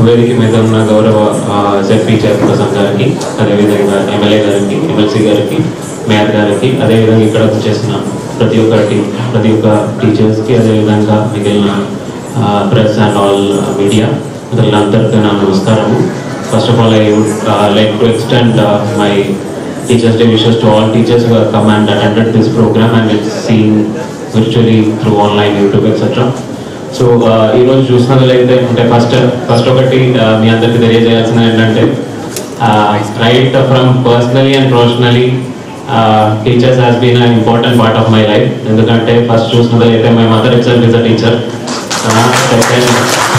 వేదిక మీద ఉన్న గౌరవ జెడ్పీ చైర్పర్సన్ గారికి అదేవిధంగా ఎమ్మెల్యే గారికి ఎమ్మెల్సీ గారికి మేయర్ గారికి అదేవిధంగా ఇక్కడ చేసిన ప్రతి ఒక్క టీ ప్రతి ఒక్క టీచర్స్కి అదేవిధంగా మిగిలిన ప్రెస్ అండ్ ఆల్ మీడియా అందరికీ నా నమస్కారము first of all I would like to extend my teachers day wishes to all teachers who have come and attended this program and it's seen virtually through online YouTube et cetera so ఈరోజు చూసినట్లయితే అంటే first first ఒకటి uh, మీ అందరికీ తెలియజేయాల్సిన ఏంటంటే right from personally and professionally teachers has been an important part of my life ఎందుకంటే first చూసినట్లయితే my mother itself is a teacher second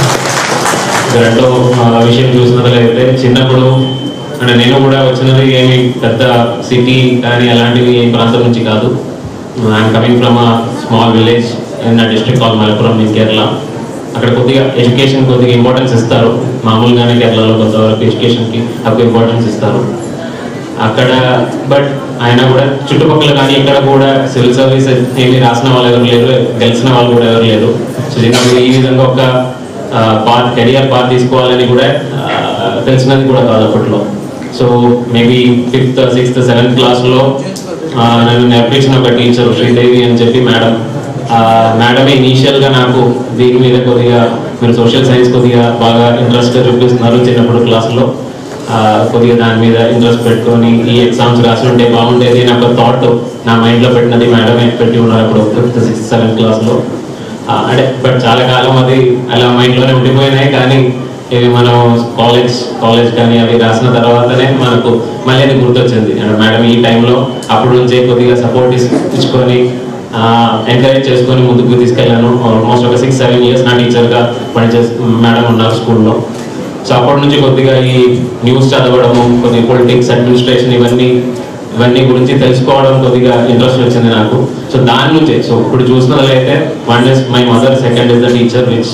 రెండో ఆ, విషయం చూసినట్లయితే చిన్నప్పుడు అంటే నేను కూడా వచ్చినది ఏమి పెద్ద సిటీ కానీ అలాంటివి ఏ ప్రాంతం నుంచి కాదు I'm coming from a small village in district call Malappuram in Kerala అక్కడ కొద్దిగా ఎడ్యుకేషన్ కొద్దిగా ఇంపార్టెన్స్ ఇస్తారు మామూలుగానే కేరళలో కొంతవరకు ఎడ్యుకేషన్కి ఎక్కువ ఇంపార్టెన్స్ ఇస్తారు అక్కడ బట్ ఆయన కూడా చుట్టుపక్కల కానీ ఇక్కడ కూడా సివిల్ సర్వీస్ ఏమీ రాసిన వాళ్ళు ఎవరు లేరు గెలిచిన వాళ్ళు కూడా ఎవరు లేరు సో చిన్నప్పుడు ఈ విధంగా ఒక పార్ట్ కెరియర్ పార్ట్ తీసుకోవాలని కూడా ఆ, తెలిసినది కూడా కాదు అప్పట్లో so maybe fifth sixth seventh క్లాస్లో నేను నేర్పించిన ఒక టీచర్ శ్రీదేవి అని చెప్పి మేడం మేడమే ఇనీషియల్గా నాకు దీని మీద కొద్దిగా మీరు సోషల్ సైన్స్ కొద్దిగా బాగా ఇంట్రెస్ట్ చూపిస్తున్నారు చిన్నప్పుడు క్లాసులో ఆ, కొద్దిగా దాని మీద ఇంట్రెస్ట్ పెట్టుకొని ఈ ఎగ్జామ్స్ రాసి ఉంటే బాగుండేది అని ఒక థాట్ నా మైండ్లో పెట్టినది మేడమే పెట్టి ఉన్నారు అప్పుడు ఫిఫ్త్ సిక్స్త్ సెవెంత్ క్లాస్లో అంటే బట్ చాలా కాలం అది అలా మైండ్లోనే ఉండిపోయినాయి కానీ ఇవి మనం కాలేజ్ కాలేజ్ కానీ అవి రాసిన తర్వాతనే మనకు మళ్ళీ అది గుర్తొచ్చింది అంటే మేడం ఈ టైంలో అప్పుడు నుంచే కొద్దిగా సపోర్ట్ ఇచ్చుకొని ఎంకరేజ్ చేసుకొని ముందుకు తీసుకెళ్ళాను ఆల్మోస్ట్ ఒక సిక్స్ సెవెన్ ఇయర్స్ నా టీచర్గా పనిచేసి మేడం ఉన్నారు స్కూల్లో సో అప్పటి నుంచి కొద్దిగా ఈ న్యూస్ చదవడము కొద్దిగా పొలిటిక్స్ అడ్మినిస్ట్రేషన్ ఇవన్నీ ఇవన్నీ గురించి తెలుసుకోవడం కొద్దిగా ఇంట్రెస్ట్ వచ్చింది నాకు సో దాని నుంచే సో ఇప్పుడు చూసినట్లయితే one is my mother second is the teacher which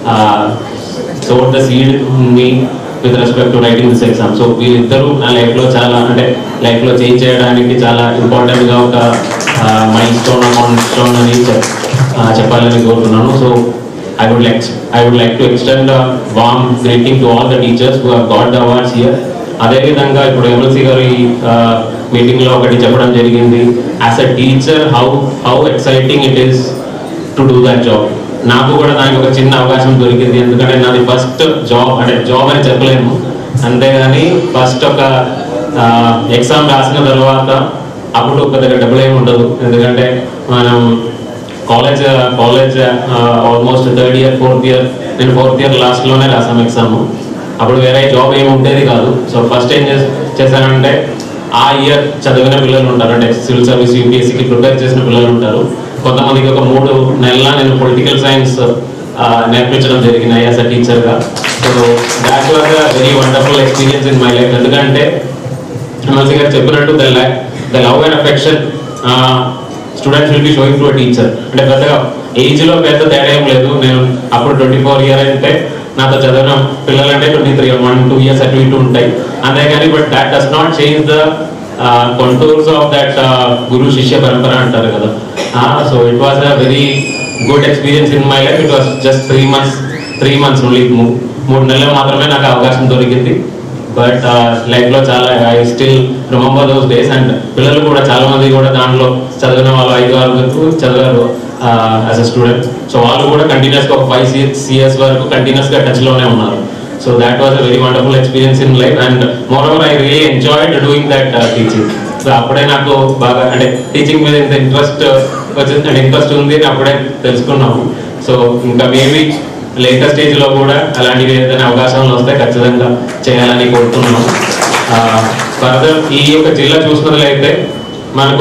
taught the seed me with respect to writing this exam so వీళ్ళిద్దరూ నా లైఫ్లో చాలా అంటే లైఫ్లో చేంజ్ చేయడానికి చాలా ఇంపార్టెంట్గా ఒక మైల్ స్టోన్ అకౌంట్ స్టోన్ అని చెప్- ఆ, చెప్పాలని కోరుతున్నాను so I would like I would like to extend a warm greeting to all the teachers who have got the awards here. అదేవిధంగా ఇప్పుడు ఎమ్మెల్సీ గారి మీటింగ్ లో ఒకటి చెప్పడం జరిగింది as a teacher how how exciting it is to do that job నాకు కూడా దానికి ఒక చిన్న అవకాశం దొరికింది ఎందుకంటే నాది ఫస్ట్ జాబ్ అంటే జాబ్ అని చెప్పలేము అంతేగాని ఫస్ట్ ఒక ఎగ్జామ్ రాసిన తర్వాత అప్పుడు పెద్దగా డబ్బులు ఏమి ఉండదు ఎందుకంటే మనం college college almost third year fourth year నేను ఫోర్త్ ఇయర్ లాస్ట్లోనే రాసాను ఎగ్జామ్ అప్పుడు వేరే జాబ్ ఏమి ఉండేది కాదు సో ఫస్ట్ ఏం చేస్- చేశానంటే ఆ ఇయర్ చదివిన పిల్లలు ఉంటారు అంటే సివిల్ సర్వీస్ యూపీఎస్సీకి ప్రిపేర్ చేసిన పిల్లలు ఉంటారు కొంతమందికి ఒక మూడు నెలల నేను పొలిటికల్ సైన్స్ నేర్పించడం జరిగింది యాజ్ అ టీచర్గా so that was a very wonderful experience in my life ఎందుకంటే ఎమ్మెల్సీ గారు చెప్పినట్టు the the love and affection students will be showing to a teacher అంటే పెద్దగా ఏజ్ లో పెద్ద తేడా ఏం లేదు నేను అప్పుడు ట్వంటీ ఫోర్ ఇయర్ అయితే నాతో చదివిన పిల్లలు అంటే twenty three one two years అటు ఇటు ఉంటాయి అంతేగాని but that does not change the contours of that గురు శిష్య పరంపర అంటారు కదా so it was a very good experience in my life it was just three months three months only మూడు నెలలు మాత్రమే నాకు అవకాశం దొరికింది బట్ లైఫ్ లో చాలా I still remember those days and పిల్లలు కూడా చాలా మంది కూడా దాంట్లో చదివిన వాళ్ళు ఐదు ఆరుగురు చదివారు యాజ్ అ స్టూడెంట్ సో వాళ్ళు కూడా కంటిన్యూస్ గా ఒక ఫైవ్ సిక్స్ ఇయర్స్ వరకు కంటిన్యూస్ గా టచ్ లోనే ఉన్నారు so that was a very wonderful experience in life and moreover I really enjoyed doing that teaching so అప్పుడే నాకు బాగా అంటే టీచింగ్ మీద ఇంత ఇంట్రెస్ట్ వచ్చింది అంటే ఇంట్రెస్ట్ ఉంది అని అప్పుడే తెలుసుకున్నాము సో ఇంకా మేబీ లేటర్ స్టేజ్ లో కూడా అలాంటివి ఏదైనా అవకాశాలు వస్తే ఖచ్చితంగా చేయాలని కోరుతున్నాను ఫర్దర్ ఈ యొక్క జిల్లా చూసినట్లయితే మనకు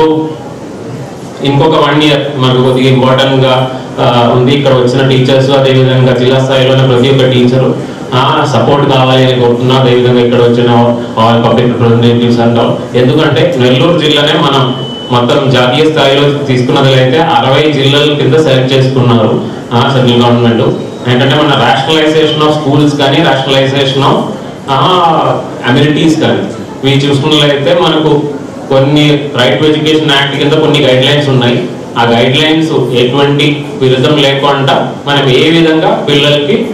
ఇంకొక వన్ ఇయర్ మనకు కొద్దిగా ఇంపార్టెంట్ గా ఆ, ఉంది ఇక్కడ వచ్చిన టీచర్స్ అదేవిధంగా జిల్లా స్థాయిలోనే ప్రతి ఒక్క టీచరు సపోర్ట్ కావాలి అని కోరుతున్నా అదేవిధంగా ఇక్కడ వచ్చిన ఆల్ పబ్లిక్ రిప్రజెంటేటివ్స్ అంటాం ఎందుకంటే నెల్లూరు జిల్లానే మనం మొత్తం జాతీయ స్థాయిలో తీసుకున్నట్లయితే అరవై జిల్లాల కింద సెలెక్ట్ చేసుకున్నారు సెంట్రల్ గవర్నమెంట్ ఏంటంటే మన రాషనలైజేషన్ ఆఫ్ స్కూల్స్ కానీ రాషనలైజేషన్ ఆఫ్ అమ్యూనిటీస్ కానీ ఇవి చూసుకున్నట్లయితే మనకు కొన్ని రైట్ టు ఎడ్యుకేషన్ యాక్ట్ కింద కొన్ని గైడ్ లైన్స్ ఉన్నాయి ఆ గైడ్ లైన్స్ ఎటువంటి విరుద్ధం లేకుండా మనం ఏ విధంగా పిల్లలకి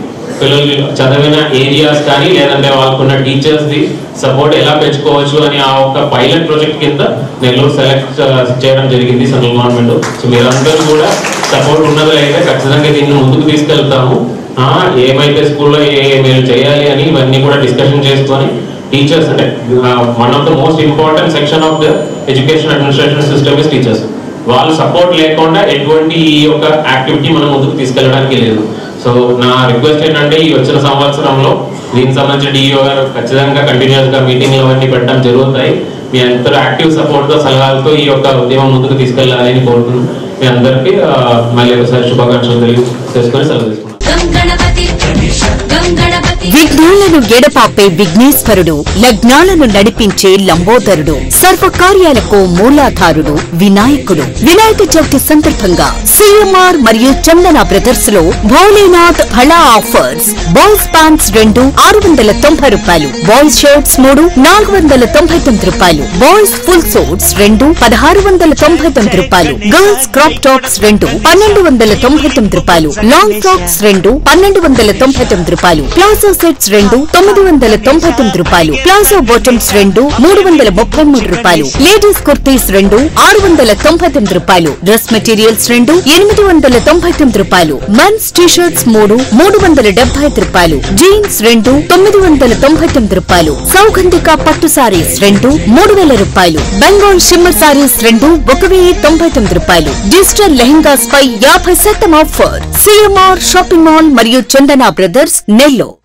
పిల్లలు చదివిన ఏరియాస్ కానీ లేదంటే వాళ్ళకున్న టీచర్స్ ది సపోర్ట్ ఎలా పెంచుకోవచ్చు అని ఆ ఒక పైలట్ ప్రాజెక్ట్ కింద నెల్లూరు సెలెక్ట్ చేయడం జరిగింది సెంట్రల్ గవర్నమెంట్ సో మీరందరూ కూడా సపోర్ట్ ఉన్నది అయితే ఖచ్చితంగా దీన్ని ముందుకు తీసుకెళ్తాము ఆ, ఏమైతే స్కూల్లో ఏ మీరు చేయాలి అని ఇవన్నీ కూడా డిస్కషన్ చేసుకొని టీచర్స్ అంటే one of the most important section of the education administration system is teachers వాళ్ళు సపోర్ట్ లేకుండా ఎటువంటి ఈ యొక్క యాక్టివిటీ మనం ముందుకు తీసుకెళ్ళడానికి లేదు సో నా రిక్వెస్ట్ ఏంటంటే ఈ వచ్చిన సంవత్సరంలో దీనికి సంబంధించిన డిఈఓ గారు ఖచ్చితంగా కంటిన్యూస్ గా మీటింగ్లు అవన్నీ పెట్టడం జరుగుతాయి మీ అందరూ యాక్టివ్ సపోర్ట్ తో సలహాలతో ఈ యొక్క ఉద్యమం ముందుకు తీసుకెళ్ళాలి అని కోరుతున్నాను మీ అందరికీ ఆ, మళ్ళీ ఒకసారి శుభాకాంక్షలు తెలియజేసుకొని సెలవు తీసుకున్నాను గం గణపతి గం గణపతి విఘ్నాలను ఎడపాపే విఘ్నేశ్వరుడు లగ్నాలను నడిపించే లంబోదరుడు సర్వ కార్యాలకు మూలాధారుడు వినాయకుడు వినాయక చవితి సందర్భంగా సిఎంఆర్ మరియు చందన బ్రదర్స్ లో భోలేనాథ్ హళా ఆఫర్స్ బాయ్స్ ప్యాంట్స్ రెండు ఆరు వందల తొంభై రూపాయలు బాయ్స్ షర్ట్స్ మూడు నాలుగు వందల తొంభై తొమ్మిది రూపాయలు బాయ్స్ ఫుల్ సూట్స్ రెండు పదహారు వందల తొంభై తొమ్మిది రూపాయలు గర్ల్స్ క్రాప్ టాప్స్ రెండు పన్నెండు వందల తొంభై తొమ్మిది రూపాయలు లాంగ్ ఫ్రాక్స్ రెండు పన్నెండు వందల తొంభై తొమ్మిది రూపాయలు ప్లాజో సెట్స్ రెండు తొమ్మిది వందల తొంభై తొమ్మిది రూపాయలు ప్లాజో బాటమ్స్ రెండు మూడు వందల ముప్పై మూడు రూపాయలు లేడీస్ కుర్తీస్ రెండు ఆరు వందల తొంభై తొమ్మిది రూపాయలు డ్రెస్ మెటీరియల్స్ రెండు ఎనిమిది వందల తొంభై తొమ్మిది రూపాయలు మెన్స్ టీ షర్ట్స్ మూడు మూడు వందల డెబ్బై ఐదు రూపాయలు జీన్స్ రెండు తొమ్మిది వందల తొంభై తొమ్మిది రూపాయలు సౌగంధిక పట్టు సారీస్ రెండు మూడు వేల రూపాయలు బెంగాల్ షిమ్మర్ సారీస్ రెండు ఒక వెయ్యి తొంభై తొమ్మిది రూపాయలు డిజిటల్ లెహంగాస్ పై యాభై శాతం ఆఫర్ సిఎంఆర్ షాపింగ్ మాల్ మరియు చందన బ్రదర్స్ నెల్లూరు